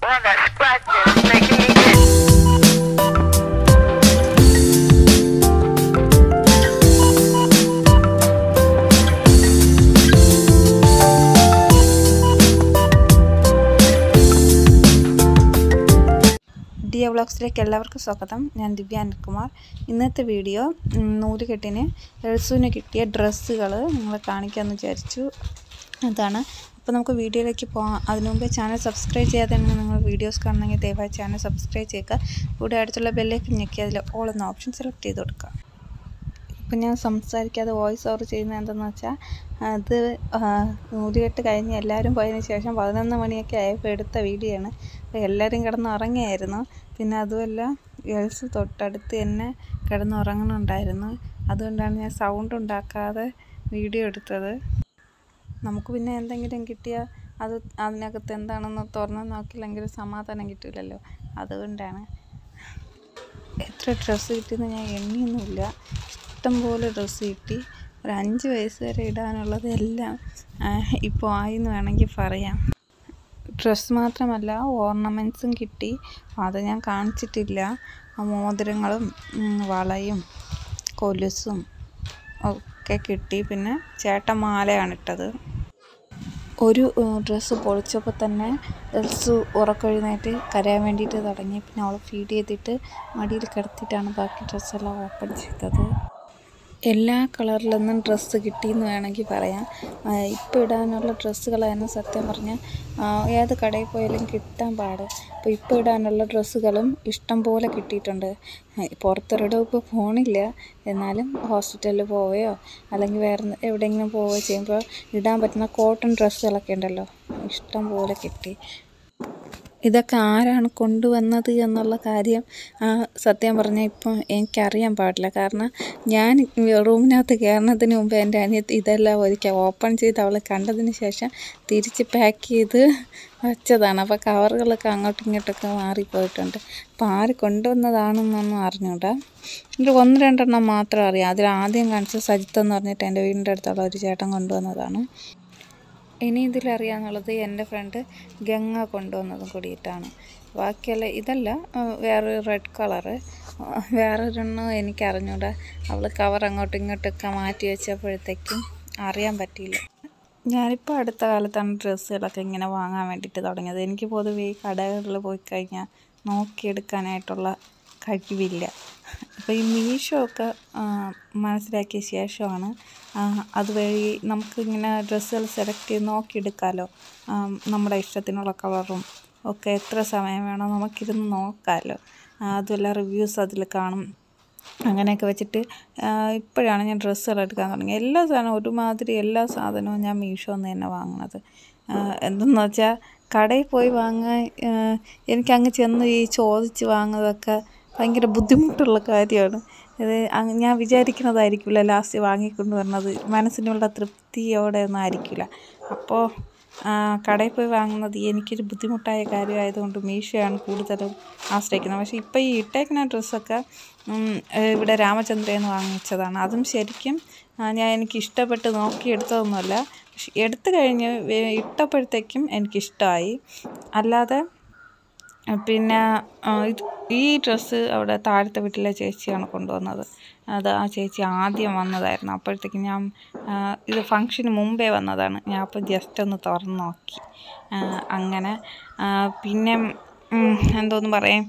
I got scratches making me itch. D A വ്ളോഗ്സിലേക്ക് എല്ലാവർക്കും സ്വാഗതം ഞാൻ ദിവ്യ അനിൽകുമാർ ഇന്നത്തെ വീഡിയോ ഉം, നൂലുകെട്ടിന് എഴുസൂന് കിട്ടിയ ഡ്രസ്സുകൾ നിങ്ങളെ കാണിക്കാമെന്ന് വിചാരിച്ചു അതാണ് അപ്പോൾ നമുക്ക് വീഡിയോയിലേക്ക് പോകാം അതിനു മുമ്പേ ചാനൽ സബ്സ്ക്രൈബ് ചെയ്യാതെ നിങ്ങൾ വീഡിയോസ് കാണണമെങ്കിൽ ദയവായി ചാനൽ സബ്സ്ക്രൈബ് ചെയ്യുക കൂടെ അടുത്തുള്ള ബെല്ലേക്ക് ഞെക്കി അതിൽ ഓൾ എന്ന ഓപ്ഷൻ സെലക്ട് ചെയ്ത് കൊടുക്കുക ഇപ്പം ഞാൻ സംസാരിക്കാതെ വോയിസ് ഓവർ ചെയ്യുന്നത് എന്തെന്ന് വെച്ചാൽ അത് ആ, നൂലുകെട്ട് കഴിഞ്ഞ് എല്ലാവരും പോയതിന് ശേഷം പതിനൊന്ന് മണിയൊക്കെ ആയപ്പോൾ എടുത്ത വീഡിയോ ആണ് അപ്പോൾ എല്ലാവരും കിടന്ന് ഉറങ്ങിയായിരുന്നു പിന്നെ അതുമല്ല ഗേൾസ് തൊട്ടടുത്ത് തന്നെ കിടന്ന് ഉറങ്ങുന്നുണ്ടായിരുന്നു അതുകൊണ്ടാണ് ഞാൻ സൗണ്ട് ഉണ്ടാക്കാതെ വീഡിയോ എടുത്തത് നമുക്ക് പിന്നെ എന്തെങ്കിലും കിട്ടിയാൽ അത് അതിനകത്ത് എന്താണെന്ന് തുറന്ന് നോക്കിയില്ലെങ്കിൽ സമാധാനം കിട്ടില്ലല്ലോ അതുകൊണ്ടാണ് എത്ര ഡ്രസ്സ് കിട്ടിയെന്ന് ഞാൻ എണ്ണിയൊന്നുമില്ല ഇഷ്ടം പോലെ ഡ്രസ്സ് കിട്ടി ഒരു അഞ്ച് വയസ്സ് വരെ ഇടാനുള്ളത് എല്ലാം ഇപ്പോൾ ആയിന്ന് വേണമെങ്കിൽ പറയാം ഡ്രസ്സ് മാത്രമല്ല ഓർണമെൻറ്റ്സും കിട്ടി അത് ഞാൻ കാണിച്ചിട്ടില്ല ആ മോതിരങ്ങളും ഉം, വളയും കൊലുസും ഒക്കെ കിട്ടി പിന്നെ ചേട്ടൻ മാലയാണ് ഇട്ടത് ഒരു ഡ്രസ്സ് പൊളിച്ചപ്പോൾ തന്നെ എൽസു ഉറക്കൊഴുന്നേറ്റ് കരയാൻ വേണ്ടിയിട്ട് തുടങ്ങി പിന്നെ അവളെ ഫീഡ് ചെയ്തിട്ട് മടിയിൽ കിടത്തിയിട്ടാണ് ബാക്കി ഡ്രസ്സെല്ലാം ഓപ്പൺ ചെയ്തത് എല്ലാ കളറിലൊന്നും ഡ്രസ്സ് കിട്ടിയെന്ന് വേണമെങ്കിൽ പറയാം ഇപ്പോൾ ഇടാനുള്ള ഡ്രസ്സുകളായിരുന്നു സത്യം പറഞ്ഞാൽ ഏത് കടയിൽ പോയാലും കിട്ടാൻ പാട് അപ്പോൾ ഇപ്പോൾ ഇടാനുള്ള ഡ്രസ്സുകളും ഇഷ്ടം പോലെ കിട്ടിയിട്ടുണ്ട് ആ, പുറത്തൊരിടവും ഇപ്പോൾ പോണില്ല എന്നാലും ഹോസ്പിറ്റലിൽ പോവുകയോ അല്ലെങ്കിൽ വേറെ എവിടെയെങ്കിലും പോവുകയോ ചെയ്യുമ്പോൾ ഇടാൻ പറ്റുന്ന കോട്ടൺ ഡ്രസ്സുകളൊക്കെ ഉണ്ടല്ലോ ഇഷ്ടം പോലെ കിട്ടി ഇതൊക്കെ ആരാണ് കൊണ്ടുവന്നത് എന്നുള്ള കാര്യം ആ, സത്യം പറഞ്ഞാൽ ഇപ്പം എനിക്കറിയാൻ പാടില്ല കാരണം ഞാൻ റൂമിനകത്ത് കയറുന്നതിന് മുമ്പ് എൻ്റെ അനിയത്തി ഇതെല്ലാം ഒരിക്കൽ ഓപ്പൺ ചെയ്ത് അവൾ കണ്ടതിന് ശേഷം തിരിച്ച് പാക്ക് ചെയ്ത് വച്ചതാണ് അപ്പോൾ കവറുകളൊക്കെ അങ്ങോട്ടും ഇങ്ങോട്ടൊക്കെ മാറിപ്പോയിട്ടുണ്ട് അപ്പോൾ ആര് കൊണ്ടുവന്നതാണെന്നൊന്നും അറിഞ്ഞൂടാ ഇതിൽ ഒന്ന് രണ്ടെണ്ണം മാത്രം അറിയാം അതിൽ ആദ്യം കാണിച്ച സജിത്ത് എന്ന് പറഞ്ഞിട്ട് എൻ്റെ വീടിൻ്റെ അടുത്തുള്ള ഒരു ചേട്ടൻ കൊണ്ടുവന്നതാണ് ഇനി ഇതിലറിയാന്നുള്ളത് എൻ്റെ ഫ്രണ്ട് ഗംഗ കൊണ്ടുവന്നതും കൂടിയിട്ടാണ് ബാക്കിയല്ല ഇതല്ല ആ, വേറെ റെഡ് കളറ് വേറൊരെണ്ണം എനിക്ക് അറിഞ്ഞൂടാ അവൾ കവർ അങ്ങോട്ടും ഇങ്ങോട്ടൊക്കെ മാറ്റി വെച്ചപ്പോഴത്തേക്കും അറിയാൻ പറ്റിയില്ല ഞാനിപ്പോൾ അടുത്ത കാലത്താണ് ഡ്രസ്സുകളൊക്കെ ഇങ്ങനെ വാങ്ങാൻ വേണ്ടിയിട്ട് തുടങ്ങിയത് എനിക്ക് പൊതുവേ ഈ കടകളിൽ പോയി കഴിഞ്ഞാൽ നോക്കിയെടുക്കാനായിട്ടുള്ള കഴിവില്ല അപ്പോൾ ഈ മീഷോ ഒക്കെ ആ, മനസ്സിലാക്കിയ ശേഷമാണ് ആ, അതുവഴി നമുക്ക് ഇങ്ങനെ ഡ്രസ്സുകൾ സെലക്ട് ചെയ്ത് നോക്കിയെടുക്കാമല്ലോ ആ, നമ്മുടെ ഇഷ്ടത്തിനുള്ള കളറും ഒക്കെ എത്ര സമയം വേണോ നമുക്കിരുന്ന് നോക്കാമല്ലോ ആ, അതുമല്ല റിവ്യൂസ് അതിൽ കാണും അങ്ങനെയൊക്കെ വെച്ചിട്ട് ആ, ഇപ്പോഴാണ് ഞാൻ ഡ്രസ്സുകൾ എടുക്കാൻ തുടങ്ങിയത് എല്ലാ സാധനവും ഒരുമാതിരി എല്ലാ സാധനവും ഞാൻ മീഷോന്ന് തന്നെ വാങ്ങുന്നത് ആ, എന്തെന്ന് വെച്ചാൽ കടയിൽ പോയി വാങ്ങാൻ ആ, എനിക്കങ്ങ് ചെന്ന് ഈ ചോദിച്ച് വാങ്ങുന്നതൊക്കെ ഭയങ്കര ബുദ്ധിമുട്ടുള്ള കാര്യമാണ് ഇത് അങ്ങ് ഞാൻ വിചാരിക്കുന്നതായിരിക്കില്ല ലാസ്റ്റ് വാങ്ങിക്കൊണ്ട് വരുന്നത് മനസ്സിനുള്ള തൃപ്തിയോടെ ഒന്നും ആയിരിക്കില്ല അപ്പോൾ ആ, കടയിൽ പോയി വാങ്ങുന്നത് എനിക്കൊരു ബുദ്ധിമുട്ടായ കാര്യമായതുകൊണ്ട് മീഷോയാണ് കൂടുതലും ആശ്രയിക്കുന്നത് പക്ഷേ ഇപ്പോൾ ഈ ഇട്ടേക്കുന്ന ഡ്രസ്സൊക്കെ ഉം, ഏഹ് ഇവിടെ രാമചന്ദ്രയിൽ നിന്ന് വാങ്ങിച്ചതാണ് അതും ശരിക്കും ആ, ഞാൻ എനിക്ക് ഇഷ്ടപ്പെട്ട് നോക്കിയെടുത്തതൊന്നുമല്ല പക്ഷെ എടുത്തു കഴിഞ്ഞ് വേ- ഇട്ടപ്പോഴത്തേക്കും എനിക്കിഷ്ടമായി അല്ലാതെ പിന്നെ ആ, ഇത് ഈ ഡ്രസ്സ് അവിടെ താഴത്തെ വീട്ടിലെ ചേച്ചിയാണ് കൊണ്ടുവന്നത് അത് ആ ചേച്ചി ആദ്യം വന്നതായിരുന്നു അപ്പോഴത്തേക്കും ഞാൻ ആ, ഇത് ഫങ്ഷന് മുമ്പേ വന്നതാണ് ഞാൻ അപ്പോൾ ജസ്റ്റ് ഒന്ന് തുറന്ന് നോക്കി ആ, അങ്ങനെ ആ, പിന്നെ ഉം, എന്തോന്ന് പറയാം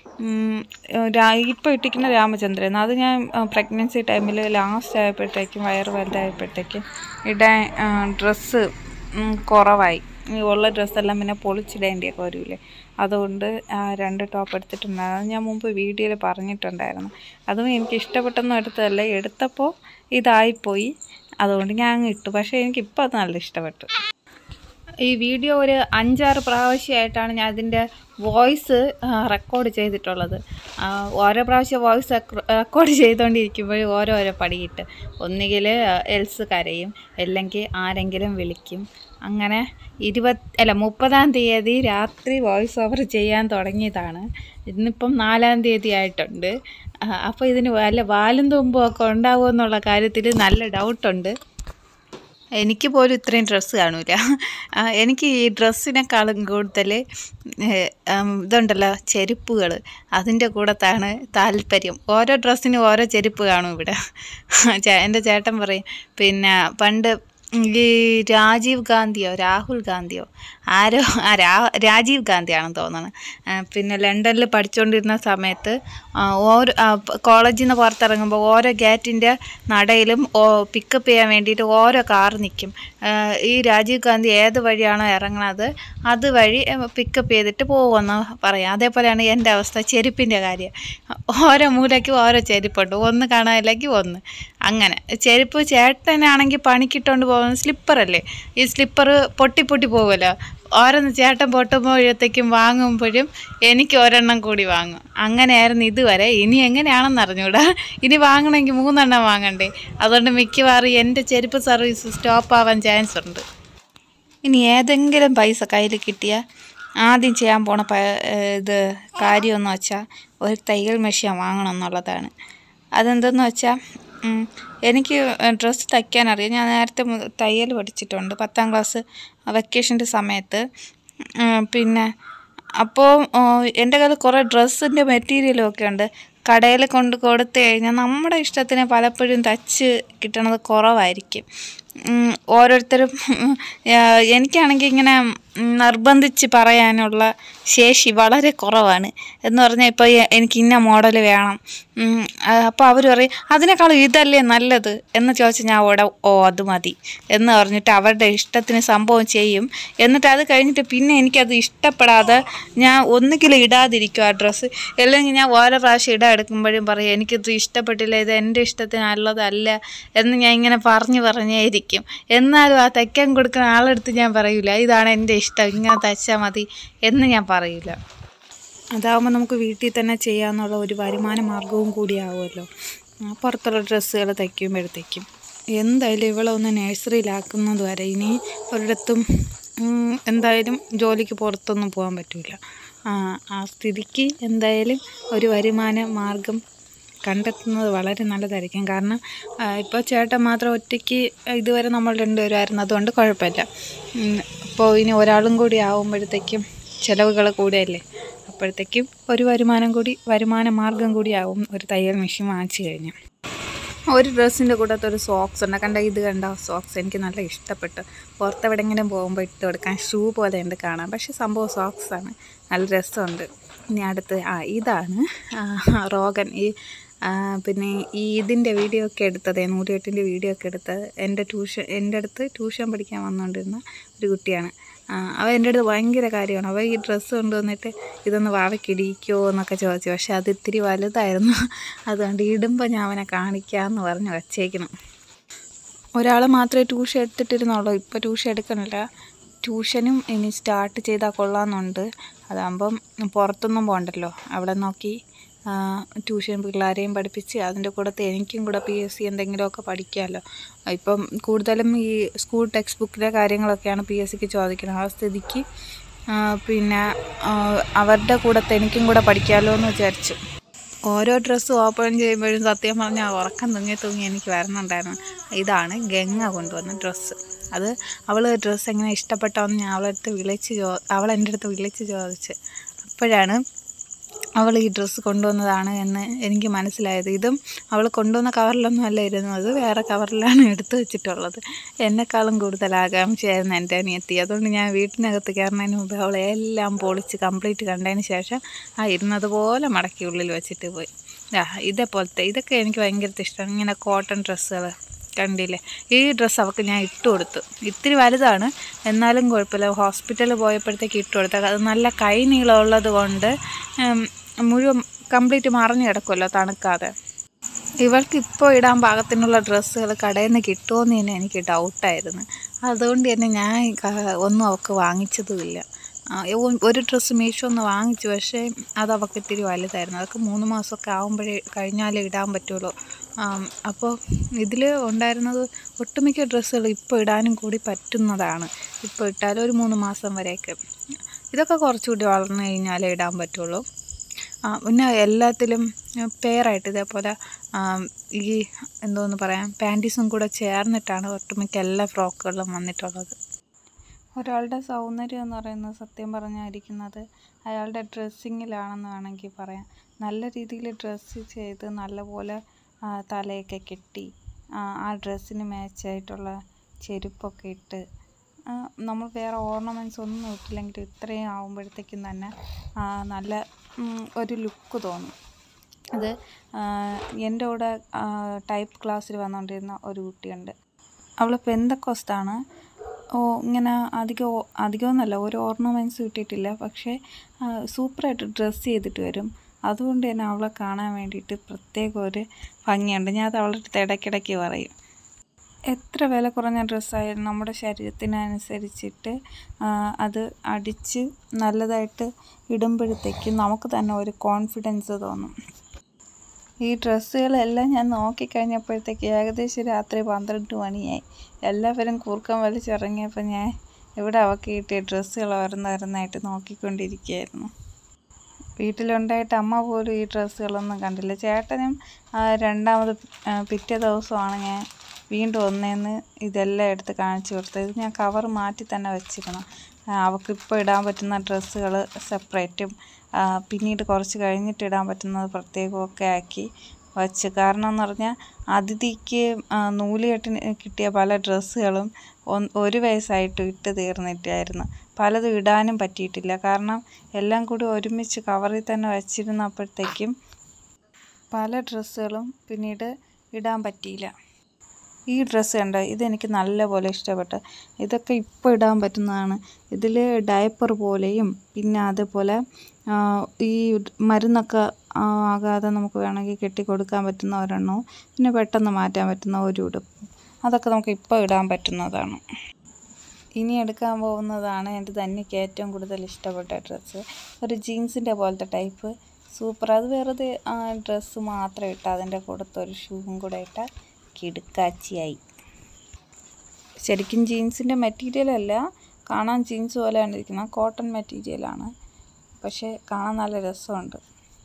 ഇപ്പോൾ ഇട്ടിരിക്കുന്ന രാമചന്ദ്രൻ അത് ഞാൻ പ്രഗ്നൻസി ടൈമിൽ ലാസ്റ്റ് ആയപ്പോഴത്തേക്കും വയറ് വലുതായപ്പോഴത്തേക്കും ഇടാൻ ഡ്രസ്സ് കുറവായി ഈ ഉള്ള ഡ്രസ്സെല്ലാം പിന്നെ പൊളിച്ചിടേണ്ടിയൊക്കെ വരില്ലേ അതുകൊണ്ട് ആ രണ്ട് ടോപ്പ് എടുത്തിട്ടുണ്ടായിരുന്നു അത് ഞാൻ മുമ്പ് വീഡിയോയിൽ പറഞ്ഞിട്ടുണ്ടായിരുന്നു അതും എനിക്ക് ഇഷ്ടപ്പെട്ടൊന്നും എടുത്തതല്ല എടുത്തപ്പോൾ ഇതായിപ്പോയി അതുകൊണ്ട് ഞാൻ അങ്ങ് ഇട്ടു പക്ഷേ എനിക്കിപ്പോൾ അത് നല്ല ഇഷ്ടപ്പെട്ടു ഈ വീഡിയോ ഒരു അഞ്ചാറ് പ്രാവശ്യമായിട്ടാണ് ഞാൻ അതിൻ്റെ വോയിസ് റെക്കോർഡ് ചെയ്തിട്ടുള്ളത് ആ, ഓരോ പ്രാവശ്യം വോയിസ് റെക്കോർഡ് ചെയ്തുകൊണ്ടിരിക്കുമ്പോൾ ഓരോരോ പടിയിട്ട് ഒന്നുകിൽ എൽസ് കരയും അല്ലെങ്കിൽ ആരെങ്കിലും വിളിക്കും അങ്ങനെ ഇരുപത് അല്ല മുപ്പതാം തീയതി രാത്രി വോയിസ് ഓവർ ചെയ്യാൻ തുടങ്ങിയതാണ് ഇന്നിപ്പം നാലാം തീയതി ആയിട്ടുണ്ട് അപ്പോൾ ഇതിന് വല്ല വാലും തുമ്പും ഒക്കെ ഉണ്ടാവുമോ എന്നുള്ള കാര്യത്തിൽ നല്ല ഡൗട്ടുണ്ട് എനിക്ക് പോലും ഇത്രയും ഡ്രസ്സ് കാണൂല ആ, എനിക്ക് ഈ ഡ്രസ്സിനെക്കാളും കൂടുതൽ ഇതുണ്ടല്ലോ ചെരുപ്പുകൾ അതിൻ്റെ കൂടത്താണ് താല്പര്യം ഓരോ ഡ്രസ്സിനും ഓരോ ചെരുപ്പ് കാണും ഇവിടെ ചേ- എൻ്റെ ചേട്ടൻ പറയും പിന്നെ പണ്ട് ഈ രാജീവ് ഗാന്ധിയോ രാഹുൽ ഗാന്ധിയോ ആരോ ആ രാ രാജീവ് ഗാന്ധിയാണെന്ന് തോന്നുന്നു ആ, പിന്നെ ലണ്ടനിൽ പഠിച്ചുകൊണ്ടിരുന്ന സമയത്ത് ആ, ഓരോ ആ, പ- കോളേജിൽ നിന്ന് പുറത്തിറങ്ങുമ്പോൾ ഓരോ ഗേറ്റിൻ്റെ നടയിലും പിക്കപ്പ് ചെയ്യാൻ വേണ്ടിയിട്ട് ഓരോ കാർ നിൽക്കും ആ, ഈ രാജീവ് ഗാന്ധി ഏത് വഴിയാണോ ഇറങ്ങണത് അതുവഴി പിക്കപ്പ് ചെയ്തിട്ട് പോകുമെന്ന് പറയാം അതേപോലെയാണ് എൻ്റെ അവസ്ഥ ചെരുപ്പിൻ്റെ കാര്യം ഓരോ മൂലയ്ക്കും ഓരോ ചെരുപ്പുണ്ട് ഒന്ന് കാണാനില്ലെങ്കിൽ ഒന്ന് അങ്ങനെ ചെരുപ്പ് ചേട്ടനാണെങ്കിൽ പണിക്കിട്ടുകൊണ്ട് പോകുന്ന സ്ലിപ്പറല്ലേ ഈ സ്ലിപ്പർ പൊട്ടി പൊട്ടി പോകുമല്ലോ ഓരോന്ന് ചേട്ടൻ പൊട്ടുമ്പോഴത്തേക്കും വാങ്ങുമ്പോഴും എനിക്ക് ഒരെണ്ണം കൂടി വാങ്ങും അങ്ങനെയായിരുന്നു ഇതുവരെ ഇനി എങ്ങനെയാണെന്ന് അറിഞ്ഞൂടാ ഇനി വാങ്ങണമെങ്കിൽ മൂന്നെണ്ണം വാങ്ങണ്ടേ അതുകൊണ്ട് മിക്കവാറും എൻ്റെ ചെരുപ്പ് സർവീസ് സ്റ്റോപ്പ് ആവാൻ ചാൻസ് ഉണ്ട് ഇനി ഏതെങ്കിലും പൈസ കയ്യിൽ കിട്ടിയാൽ ആദ്യം ചെയ്യാൻ പോണ പ ഇത് കാര്യമെന്ന് വെച്ചാൽ ഒരു തയ്യൽ മെഷീൻ വാങ്ങണം എന്നുള്ളതാണ് അതെന്തെന്ന് വെച്ചാൽ ഉം, എനിക്ക് ഡ്രസ്സ് തയ്ക്കാൻ അറിയാം ഞാൻ നേരത്തെ മുതൽ തയ്യൽ പഠിച്ചിട്ടുണ്ട് പത്താം ക്ലാസ് വെക്കേഷൻ്റെ സമയത്ത് ഉം, പിന്നെ അപ്പോൾ എൻ്റെ കയ്യിൽ കുറേ ഡ്രസ്സിൻ്റെ മെറ്റീരിയലും ഒക്കെ ഉണ്ട് കടയിൽ കൊണ്ട് കൊടുത്തു കഴിഞ്ഞാൽ നമ്മുടെ ഇഷ്ടത്തിന് പലപ്പോഴും തച്ച് കിട്ടണത് കുറവായിരിക്കും ഉം, ഓരോരുത്തരും ആ, എനിക്കാണെങ്കിൽ ഇങ്ങനെ ഉം, നിർബന്ധിച്ച് പറയാനുള്ള ശേഷി വളരെ കുറവാണ് എന്ന് പറഞ്ഞാൽ ഇപ്പോൾ എനിക്ക് ഇന്ന മോഡൽ വേണം അപ്പോൾ അവർ പറയും അതിനേക്കാളും ഇതല്ലേ നല്ലത് എന്ന് ചോദിച്ചാൽ ഞാൻ അവിടെ ഓ അത് മതി എന്ന് പറഞ്ഞിട്ട് അവരുടെ ഇഷ്ടത്തിന് സംഭവം ചെയ്യും എന്നിട്ട് അത് കഴിഞ്ഞിട്ട് പിന്നെ എനിക്കത് ഇഷ്ടപ്പെടാതെ ഞാൻ ഒന്നുകിൽ ഇടാതിരിക്കും ആ ഡ്രസ്സ് അല്ലെങ്കിൽ ഞാൻ ഓരോ പ്രാവശ്യം ഇടാൻ എടുക്കുമ്പോഴും പറയും എനിക്കിത് ഇഷ്ടപ്പെട്ടില്ല ഇത് എൻ്റെ ഇഷ്ടത്തിനുള്ളതല്ല എന്ന് ഞാൻ ഇങ്ങനെ പറഞ്ഞു പറഞ്ഞേയിരിക്കും എന്നാലും ആ തയ്ക്കാൻ കൊടുക്കുന്ന ആളെടുത്ത് ഞാൻ പറയൂല ഇതാണ് എൻ്റെ ഇഷ്ടം ഇങ്ങനെ തയ്ച്ചാൽ മതി എന്ന് ഞാൻ പറയൂല അതാവുമ്പോൾ നമുക്ക് വീട്ടിൽ തന്നെ ചെയ്യാമെന്നുള്ള ഒരു വരുമാന മാർഗവും കൂടിയാവുമല്ലോ ആ, പുറത്തുള്ള ഡ്രസ്സുകൾ തയ്ക്കുമ്പോഴത്തേക്കും എന്തായാലും ഇവളെ ഒന്ന് നഴ്സറിയിലാക്കുന്നത് വരെ ഇനി ഒരിടത്തും ഉം, എന്തായാലും ജോലിക്ക് പുറത്തൊന്നും പോകാൻ പറ്റില്ല ആ സ്ഥിതിക്ക് എന്തായാലും ഒരു വരുമാന മാർഗം കണ്ടെത്തുന്നത് വളരെ നല്ലതായിരിക്കും കാരണം ഇപ്പോൾ ചേട്ടൻ മാത്രം ഒറ്റയ്ക്ക് ഇതുവരെ നമ്മൾ രണ്ടുപേരായിരുന്നു അതുകൊണ്ട് കുഴപ്പമില്ല ഉം, അപ്പോൾ ഇനി ഒരാളും കൂടി ആവുമ്പോഴത്തേക്കും ചിലവുകൾ കൂടെയല്ലേ അപ്പോഴത്തേക്കും ഒരു വരുമാനം കൂടി വരുമാന മാർഗം കൂടി ആവും ഒരു തയ്യൽ മെഷീൻ വാങ്ങിച്ചു കഴിഞ്ഞാൽ ഒരു ഡ്രസ്സിൻ്റെ കൂട്ടത്ത് ഒരു സോക്സ് ഉണ്ട് കണ്ട ഇത് കണ്ട സോക്സ് എനിക്ക് നല്ല ഇഷ്ടപ്പെട്ടു പുറത്തെവിടെയെങ്കിലും പോകുമ്പോൾ ഇട്ട് കൊടുക്കാൻ ഷൂ പോലെ ഉണ്ട് കാണാൻ പക്ഷെ സംഭവം സോക്സ് ആണ് നല്ല രസമുണ്ട് ഇനി അടുത്ത് ആ ഇതാണ് ആ, റോഗൻ ഈ ആ, പിന്നെ ഈ ഇതിൻ്റെ വീഡിയോ ഒക്കെ എടുത്തത് നൂറ്റിയെട്ടിൻ്റെ വീഡിയോ ഒക്കെ എടുത്തത് എൻ്റെ ട്യൂഷൻ എൻ്റെ അടുത്ത് ട്യൂഷൻ പഠിക്കാൻ വന്നുകൊണ്ടിരുന്ന ഒരു കുട്ടിയാണ് ആ, അവൻ എൻ്റെ അടുത്ത് ഭയങ്കര കാര്യമാണ് അവ ഈ ഡ്രസ്സ് കൊണ്ടുവന്നിട്ട് ഇതൊന്ന് വാവയ്ക്ക് ഇടിക്കുമോ എന്നൊക്കെ ചോദിച്ചു പക്ഷെ അത് ഇത്തിരി വലുതായിരുന്നു അതുകൊണ്ട് ഇടുമ്പോൾ ഞാൻ അവനെ കാണിക്കാമെന്ന് പറഞ്ഞ് വച്ചേക്കണം ഒരാൾ മാത്രമേ ട്യൂഷൻ എടുത്തിട്ടിരുന്നുള്ളൂ ഇപ്പോൾ ട്യൂഷൻ എടുക്കണില്ല ട്യൂഷനും ഇനി സ്റ്റാർട്ട് ചെയ്താൽ കൊള്ളാമെന്നുണ്ട് അതാകുമ്പം പുറത്തൊന്നും പോകണ്ടല്ലോ അവിടെ നോക്കി ആ, ട്യൂഷൻ പിള്ളേരെയും പഠിപ്പിച്ച് അതിൻ്റെ കൂടത്ത് എനിക്കും കൂടെ പി എസ് സി എന്തെങ്കിലുമൊക്കെ പഠിക്കാമല്ലോ ഇപ്പം കൂടുതലും ഈ സ്കൂൾ ടെക്സ്റ്റ് ബുക്കിലെ കാര്യങ്ങളൊക്കെയാണ് പി എസ് സിക്ക് ചോദിക്കുന്നത് ആ സ്ഥിതിക്ക് ആ, പിന്നെ ആ, അവരുടെ കൂടത്ത് എനിക്കും കൂടെ പഠിക്കാമല്ലോ എന്ന് വിചാരിച്ചു ഓരോ ഡ്രസ്സ് ഓപ്പൺ ചെയ്യുമ്പോഴും സത്യം പറഞ്ഞാൽ ഉറക്കം തൂങ്ങി തൂങ്ങി എനിക്ക് വരുന്നുണ്ടായിരുന്നു ഇതാണ് ഗംഗ കൊണ്ടുവന്ന ഡ്രസ്സ് അത് അവൾ ഡ്രസ്സ് എങ്ങനെ ഇഷ്ടപ്പെട്ടോന്ന് ഞാൻ അവളടുത്ത് വിളിച്ച് ചോ അവൾ എൻ്റെ അടുത്ത് വിളിച്ച് ചോദിച്ച് അപ്പോഴാണ് അവൾ ഈ ഡ്രസ്സ് കൊണ്ടുവന്നതാണ് എന്ന് എനിക്ക് മനസ്സിലായത് ഇതും അവൾ കൊണ്ടുവന്ന കവറിലൊന്നും അല്ല ഇരുന്നത് വേറെ കവറിലാണ് എടുത്തു വെച്ചിട്ടുള്ളത് എന്നെക്കാളും കൂടുതൽ ആകാംക്ഷയായിരുന്നു എൻ്റെ അനിയത്തി അതുകൊണ്ട് ഞാൻ വീട്ടിനകത്ത് കയറുന്നതിന് മുമ്പ് അവളെ എല്ലാം പൊളിച്ച് കംപ്ലീറ്റ് കണ്ടതിന് ശേഷം ആ ഇരുന്നത് പോലെ മടക്കി ഉള്ളിൽ വെച്ചിട്ട് പോയി ആ ഇതേപോലത്തെ ഇതൊക്കെ എനിക്ക് ഭയങ്കര ഇഷ്ടമാണ് ഇങ്ങനെ കോട്ടൺ ഡ്രസ്സുകൾ കണ്ടില്ലേ ഈ ഡ്രസ്സ് അവൾക്ക് ഞാൻ ഇട്ട് കൊടുത്തു ഇത്തിരി വലുതാണ് എന്നാലും കുഴപ്പമില്ല ഹോസ്പിറ്റലിൽ പോയപ്പോഴത്തേക്ക് ഇട്ട് കൊടുത്ത അത് നല്ല കൈ നീളമുള്ളത് കൊണ്ട് ഉം, മുഴുവൻ കംപ്ലീറ്റ് മറിഞ്ഞു കിടക്കുമല്ലോ തണുക്കാതെ ഇവൾക്ക് ഇപ്പോൾ ഇടാൻ പാകത്തിനുള്ള ഡ്രസ്സുകൾ കടയിൽ നിന്ന് കിട്ടുമോയെന്ന് തന്നെ എനിക്ക് ഡൗട്ടായിരുന്നു അതുകൊണ്ട് തന്നെ ഞാൻ ക- ഒന്നും അവൾക്ക് വാങ്ങിച്ചതുമില്ല ആ, ഒ- ഒരു ഡ്രസ്സ് മീഷോ ഒന്ന് വാങ്ങിച്ചു പക്ഷേ അത് അവൾക്ക് ഇത്തിരി വലുതായിരുന്നു അതൊക്കെ മൂന്ന് മാസമൊക്കെ ആകുമ്പോഴേ കഴിഞ്ഞാലേ ഇടാൻ പറ്റുള്ളൂ അപ്പോൾ ഇതിൽ ഉണ്ടായിരുന്നത് ഒട്ടുമിക്ക ഡ്രസ്സുകൾ ഇപ്പോൾ ഇടാനും കൂടി പറ്റുന്നതാണ് ഇപ്പോൾ ഇട്ടാൽ ഒരു മൂന്ന് മാസം വരെയൊക്കെ ഇതൊക്കെ കുറച്ചുകൂടി വളർന്നു കഴിഞ്ഞാലേ ഇടാൻ പറ്റുള്ളൂ ആ, പിന്നെ എല്ലാത്തിലും പെയറായിട്ട് ഇതേപോലെ ആ, ഈ എന്തോന്ന് പറയാം പാൻറ്റീസും കൂടെ ചേർന്നിട്ടാണ് ഒട്ടുമിക്ക എല്ലാ ഫ്രോക്കുകളിലും വന്നിട്ടുള്ളത് ഒരാളുടെ സൗന്ദര്യം എന്ന് പറയുന്നത് സത്യം പറഞ്ഞായിരിക്കുന്നത് അയാളുടെ ഡ്രസ്സിങ്ങിലാണെന്ന് വേണമെങ്കിൽ പറയാം നല്ല രീതിയിൽ ഡ്രസ്സ് ചെയ്ത് നല്ലപോലെ ആ, തലയൊക്കെ കെട്ടി ആ, ആ ഡ്രസ്സിന് മാച്ചായിട്ടുള്ള ചെരുപ്പൊക്കെ ഇട്ട് ആ, നമ്മൾ വേറെ ഓർണമെൻറ്റ്സ് ഒന്നും ഇട്ടില്ലെങ്കിൽ ഇത്രയും ആകുമ്പോഴത്തേക്കും തന്നെ ആ, നല്ല ഉം, ഒരു ലുക്ക് തോന്നും അത് ആ, എൻ്റെ കൂടെ ടൈപ്പ് ക്ലാസ്സിൽ വന്നുകൊണ്ടിരുന്ന ഒരു കുട്ടിയുണ്ട് അവൾ പെന്തക്കോസ്താണ് ഓ ഇങ്ങനെ അധികം ഓ- അധികമൊന്നുമല്ല ഒരു ഓർണമെൻറ്റ്സ് കിട്ടിയിട്ടില്ല പക്ഷേ ആ, സൂപ്പറായിട്ട് ഡ്രസ്സ് ചെയ്തിട്ട് വരും അതുകൊണ്ട് തന്നെ അവളെ കാണാൻ വേണ്ടിയിട്ട് പ്രത്യേക ഒരു ഭംഗിയുണ്ട് ഞാൻ അത് അവളുടെ അടുത്ത് ഇടയ്ക്കിടയ്ക്ക് പറയും എത്ര വില കുറഞ്ഞ ഡ്രസ്സായാലും നമ്മുടെ ശരീരത്തിനനുസരിച്ചിട്ട് ആ, അത് അടിച്ച് നല്ലതായിട്ട് ഇടുമ്പോഴത്തേക്കും നമുക്ക് തന്നെ ഒരു കോൺഫിഡൻസ് തോന്നും ഈ ഡ്രസ്സുകളെല്ലാം ഞാൻ നോക്കിക്കഴിഞ്ഞപ്പോഴത്തേക്ക് ഏകദേശം രാത്രി പന്ത്രണ്ട് മണിയായി എല്ലാവരും കൂർക്കം വലിച്ചിറങ്ങിയപ്പോൾ ഞാൻ ഇവിടെ അവൾക്ക് കിട്ടിയ ഡ്രസ്സുകൾ ഓരോന്നോരോന്നായിട്ട് നോക്കിക്കൊണ്ടിരിക്കുകയായിരുന്നു വീട്ടിലുണ്ടായിട്ട് അമ്മ പോലും ഈ ഡ്രസ്സുകളൊന്നും കണ്ടില്ല ചേട്ടനും ആ, രണ്ടാമത് ആ, പിറ്റേ ദിവസമാണ് ഞാൻ വീണ്ടും ഒന്നേന്ന് ഇതെല്ലാം എടുത്ത് കാണിച്ചു കൊടുത്തത് ഇത് ഞാൻ കവർ മാറ്റി തന്നെ വെച്ചിരുന്നു ആ, അവൾക്ക് ഇപ്പോൾ ഇടാൻ പറ്റുന്ന ഡ്രസ്സുകൾ സെപ്പറേറ്റും ആ, പിന്നീട് കുറച്ച് കഴിഞ്ഞിട്ട് ഇടാൻ പറ്റുന്നത് പ്രത്യേകമൊക്കെ ആക്കി വച്ച് കാരണം എന്ന് പറഞ്ഞാൽ അതിഥിക്ക് ആ, നൂലുകെട്ടിന് കിട്ടിയ പല ഡ്രസ്സുകളും ഒന്ന് ഒരു വയസ്സായിട്ട് ഇട്ട് തീർന്നിട്ടായിരുന്നു പലതും ഇടാനും പറ്റിയിട്ടില്ല കാരണം എല്ലാം കൂടി ഒരുമിച്ച് കവറിൽ തന്നെ വച്ചിരുന്നപ്പോഴത്തേക്കും പല ഡ്രസ്സുകളും പിന്നീട് ഇടാൻ പറ്റിയില്ല ഈ ഡ്രസ്സ് കണ്ടോ ഇതെനിക്ക് നല്ലപോലെ ഇഷ്ടപ്പെട്ടു ഇതൊക്കെ ഇപ്പോൾ ഇടാൻ പറ്റുന്നതാണ് ഇതിൽ ഡയപ്പർ പോലെയും പിന്നെ അതേപോലെ ആ, ഈ മരുന്നൊക്കെ ആ, ആകാതെ നമുക്ക് വേണമെങ്കിൽ കെട്ടിക്കൊടുക്കാൻ പറ്റുന്ന ഒരെണ്ണവും പിന്നെ പെട്ടെന്ന് മാറ്റാൻ പറ്റുന്ന ഒരു ഉടുപ്പും അതൊക്കെ നമുക്ക് ഇപ്പോൾ ഇടാൻ പറ്റുന്നതാണ് ഇനി എടുക്കാൻ പോകുന്നതാണ് എൻ്റെ തന്നെക്ക് ഏറ്റവും കൂടുതൽ ഇഷ്ടപ്പെട്ട ഡ്രസ്സ് ഒരു ജീൻസിൻ്റെ പോലത്തെ ടൈപ്പ് സൂപ്പർ അത് വെറുതെ ഡ്രസ്സ് മാത്രം ഇട്ട് അതിൻ്റെ കൂടത്തെ ഒരു ഷൂവും കൂടെ ഇട്ടാൽ കിടുക്കാച്ചിയായി ശരിക്കും ജീൻസിൻ്റെ മെറ്റീരിയൽ അല്ല കാണാൻ ജീൻസ് പോലെയാണ് ഇരിക്കുന്നത് കോട്ടൺ മെറ്റീരിയലാണ് പക്ഷേ കാണാൻ നല്ല രസമുണ്ട്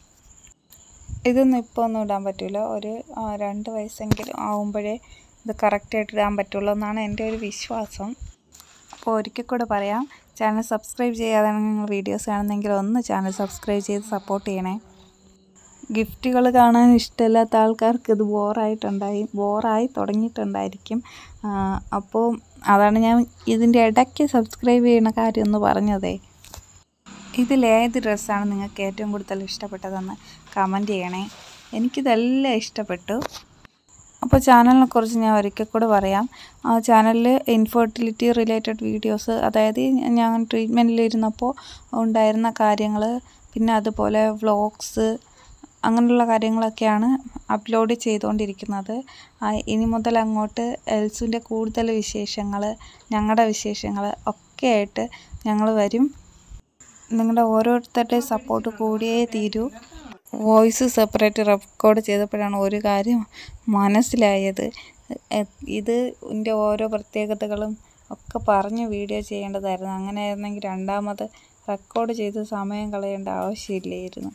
ഇതൊന്നും ഇപ്പോൾ ഒന്നും ഇടാൻ പറ്റില്ല ഒരു ആ, രണ്ട് വയസ്സെങ്കിലും ആവുമ്പോഴേ ഇത് കറക്റ്റായിട്ട് ഇടാൻ പറ്റുള്ളൂ എന്നാണ് എൻ്റെ ഒരു വിശ്വാസം അപ്പോൾ ഒരിക്കൽ കൂടെ പറയാം ചാനൽ സബ്സ്ക്രൈബ് ചെയ്യാതാണ് നിങ്ങൾ വീഡിയോസ് കാണുന്നെങ്കിൽ ഒന്ന് ചാനൽ സബ്സ്ക്രൈബ് ചെയ്ത് സപ്പോർട്ട് ചെയ്യണേ ഗിഫ്റ്റുകൾ കാണാൻ ഇഷ്ടമില്ലാത്ത ആൾക്കാർക്ക് ഇത് ബോറായിട്ടുണ്ടായി ബോറായി തുടങ്ങിയിട്ടുണ്ടായിരിക്കും ആ, അപ്പോൾ അതാണ് ഞാൻ ഇതിൻ്റെ ഇടയ്ക്ക് സബ്സ്ക്രൈബ് ചെയ്യുന്ന കാര്യം ഒന്ന് പറഞ്ഞതേ ഇതിലേത് ഡ്രസ്സാണ് നിങ്ങൾക്ക് ഏറ്റവും കൂടുതൽ ഇഷ്ടപ്പെട്ടതെന്ന് കമൻറ്റ് ചെയ്യണേ എനിക്കിതെല്ലാം ഇഷ്ടപ്പെട്ടു അപ്പോൾ ചാനലിനെ കുറിച്ച് ഞാൻ ഒരിക്കൽ കൂടെ പറയാം ആ ചാനലിൽ ഇൻഫെർട്ടിലിറ്റി റിലേറ്റഡ് വീഡിയോസ് അതായത് ഞാൻ ട്രീറ്റ്മെൻറ്റിലിരുന്നപ്പോൾ ഉണ്ടായിരുന്ന കാര്യങ്ങൾ പിന്നെ അതുപോലെ വ്ളോഗ്സ് അങ്ങനെയുള്ള കാര്യങ്ങളൊക്കെയാണ് അപ്ലോഡ് ചെയ്തുകൊണ്ടിരിക്കുന്നത് ആ, ഇനി മുതൽ അങ്ങോട്ട് എൽസുവിൻ്റെ കൂടുതൽ വിശേഷങ്ങൾ ഞങ്ങളുടെ വിശേഷങ്ങൾ ഒക്കെ ആയിട്ട് ഞങ്ങൾ വരും നിങ്ങളുടെ ഓരോരുത്തരുടെയും സപ്പോർട്ട് കൂടിയേ തീരൂ വോയിസ് സെപ്പറേറ്റ് റെക്കോർഡ് ചെയ്തപ്പോഴാണ് ഒരു കാര്യം മനസ്സിലായത് എ- ഇത് ഇതിൻ്റെ ഓരോ പ്രത്യേകതകളും ഒക്കെ പറഞ്ഞ് വീഡിയോ ചെയ്യേണ്ടതായിരുന്നു അങ്ങനെയായിരുന്നെങ്കിൽ രണ്ടാമത് റെക്കോർഡ് ചെയ്ത് സമയം കളയേണ്ട ആവശ്യമില്ലായിരുന്നു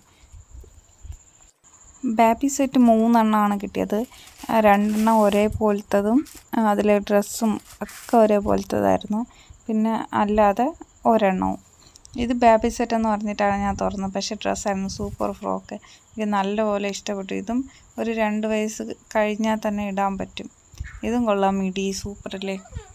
ബാബി സെറ്റ് മൂന്നെണ്ണമാണ് കിട്ടിയത് ആ രണ്ടെണ്ണം ഒരേപോലത്തതും അതിൽ ഡ്രസ്സും ഒക്കെ ഒരേപോലത്തതായിരുന്നു പിന്നെ അല്ലാതെ ഒരെണ്ണവും ഇത് ബാബി സെറ്റ് എന്ന് പറഞ്ഞിട്ടാണ് ഞാൻ തുറന്നത് പക്ഷേ ഡ്രസ്സായിരുന്നു സൂപ്പർ ഫ്രോക്ക് എനിക്ക് നല്ലപോലെ ഇഷ്ടപ്പെട്ടു ഇതും ഒരു രണ്ട് വയസ്സ് കഴിഞ്ഞാൽ തന്നെ ഇടാൻ പറ്റും ഇതും കൊള്ളാം മിടി സൂപ്പറല്ലേ